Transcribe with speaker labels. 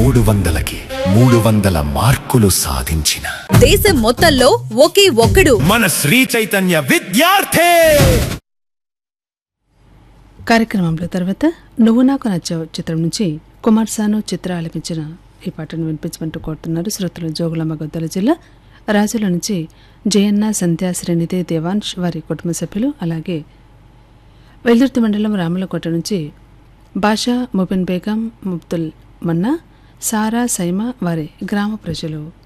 Speaker 1: మూడు వందలకి మూడు వందల మార్కులు సాధించిన
Speaker 2: దేశం మొత్తంలో ఒకే ఒక్కడు
Speaker 1: మన శ్రీ చైతన్య విద్యార్థి
Speaker 3: కార్యక్రమంలో తర్వాత నువ్వు నాకు నచ్చావు చిత్రం నుంచి కుమార్ సాను చిత్ర ఆలపించిన ఈ పాటను వినిపించమంటూ కోరుతున్నారు శ్రోతలు జోగులాంబ గొద్దల జిల్లా రాజుల నుంచి జయన్న సంధ్య శ్రీనిధి దేవాంశ్ వారి కుటుంబ సభ్యులు అలాగే వెల్దుర్తి మండలం రాములకోట నుంచి బాషా ముబిన్ బేగం ముబ్దుల్ మన్నా సారా సైమా వారి గ్రామ ప్రజలు